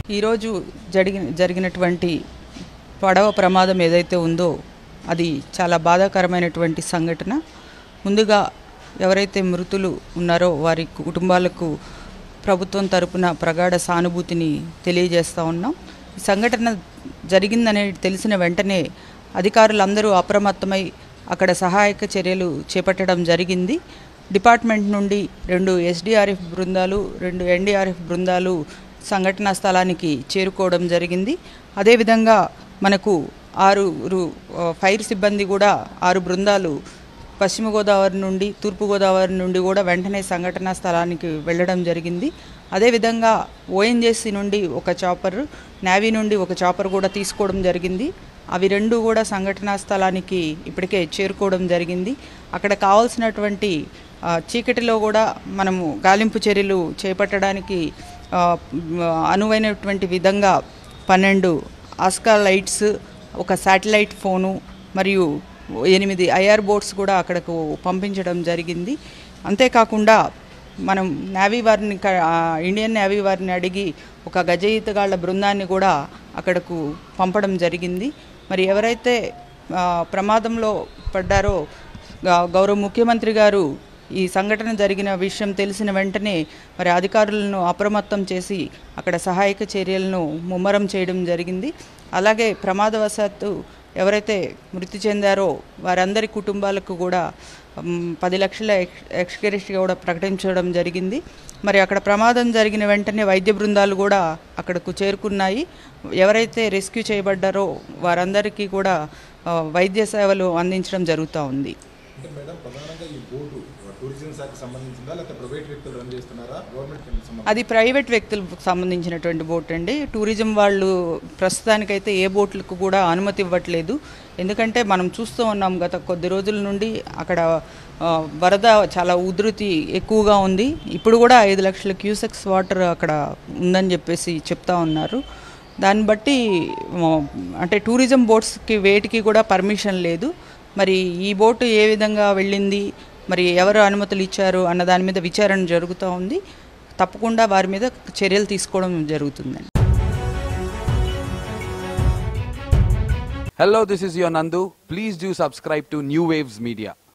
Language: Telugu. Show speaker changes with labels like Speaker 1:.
Speaker 1: ఈరోజు జరిగిన జరిగినటువంటి పడవ ప్రమాదం ఏదైతే ఉందో అది చాలా బాధాకరమైనటువంటి సంఘటన ముందుగా ఎవరైతే మృతులు ఉన్నారో వారి కుటుంబాలకు ప్రభుత్వం తరపున ప్రగాఢ సానుభూతిని తెలియజేస్తూ ఉన్నాం ఈ సంఘటన జరిగిందనే తెలిసిన వెంటనే అధికారులందరూ అప్రమత్తమై అక్కడ సహాయక చర్యలు చేపట్టడం జరిగింది డిపార్ట్మెంట్ నుండి రెండు ఎస్డిఆర్ఎఫ్ బృందాలు రెండు ఎన్డీఆర్ఎఫ్ బృందాలు సంఘటనా స్థలానికి చేరుకోవడం జరిగింది అదేవిధంగా మనకు ఆరుగురు ఆ, ఫైర్ సిబ్బంది కూడా ఆరు బృందాలు పశ్చిమ గోదావరి నుండి తూర్పు గోదావరి నుండి కూడా వెంటనే సంఘటనా స్థలానికి వెళ్ళడం జరిగింది అదేవిధంగా ఓఎన్జేసీ నుండి ఒక చాపర్ నేవీ నుండి ఒక చాపర్ కూడా తీసుకోవడం జరిగింది అవి రెండు కూడా సంఘటనా స్థలానికి ఇప్పటికే చేరుకోవడం జరిగింది అక్కడ కావాల్సినటువంటి ఆ, చీకటిలో కూడా మనము గాలింపు చర్యలు చేపట్టడానికి ఆ, మ్, అనువైనటువంటి విధంగా పన్నెండు ఆస్కా లైట్స్ ఒక శాటిలైట్ ఫోను మరియు ఎనిమిది ఐఆర్ బోట్స్ కూడా అక్కడకు పంపించడం జరిగింది అంతేకాకుండా మనం నేవీ వారిని క- ఆ, ఇండియన్ నేవీ వారిని అడిగి ఒక గజ ఈతగాళ్ల బృందాన్ని కూడా అక్కడకు పంపడం జరిగింది మరి ఎవరైతే ఆ, ప్రమాదంలో పడ్డారో గ- గౌరవ ముఖ్యమంత్రి గారు ఈ సంఘటన జరిగిన విషయం తెలిసిన వెంటనే మరి అధికారులను అప్రమత్తం చేసి అక్కడ సహాయక చర్యలను ముమ్మరం చేయడం జరిగింది అలాగే ప్రమాదవశాత్తు ఎవరైతే మృతి చెందారో వారందరి కుటుంబాలకు కూడా మ్, పది లక్షల ఎక్స్ ఎక్స్గ్రేష్ కూడా ప్రకటించడం జరిగింది మరి అక్కడ ప్రమాదం జరిగిన వెంటనే వైద్య బృందాలు కూడా అక్కడకు చేరుకున్నాయి ఎవరైతే రెస్క్యూ చేయబడ్డారో వారందరికీ కూడా ఆ, వైద్య సేవలు అందించడం జరుగుతూ ఉంది
Speaker 2: అంటే మేడం ప్రధానంగా ఈ బోర్డు టూరిజం శాఖకు సంబంధించిందా లేకపోతే ప్రైవేట్ వ్యక్తులు రన్ చేస్తున్నారా గవర్నమెంట్ సంబంధించి
Speaker 1: అది ప్రైవేట్ వ్యక్తులకు సంబంధించినటువంటి బోట్ అండి టూరిజం వాళ్ళు ప్రస్తుతానికైతే ఏ బోట్లకు కూడా అనుమతి ఇవ్వట్లేదు ఎందుకంటే మనం చూస్తూ ఉన్నాం గత కొద్ది రోజుల నుండి అక్కడ ఆ, వరద చాలా ఉధృతి ఎక్కువగా ఉంది ఇప్పుడు కూడా ఐదు లక్షల క్యూసెక్స్ వాటర్ అక్కడ ఉందని చెప్పేసి చెప్తా ఉన్నారు దాన్ని బట్టి ఆ, అంటే టూరిజం బోట్స్కి వేటికి కూడా పర్మిషన్ లేదు మరి ఈ బోటు ఏ విధంగా వెళ్ళింది మరి ఎవరు అనుమతులు ఇచ్చారు అన్న దాని మీద విచారణ జరుగుతూ ఉంది తప్పకుండా వారి మీద చర్యలు తీసుకోవడం జరుగుతుందండి
Speaker 3: Hello, this is your Nandu. Please do subscribe to New Waves Media.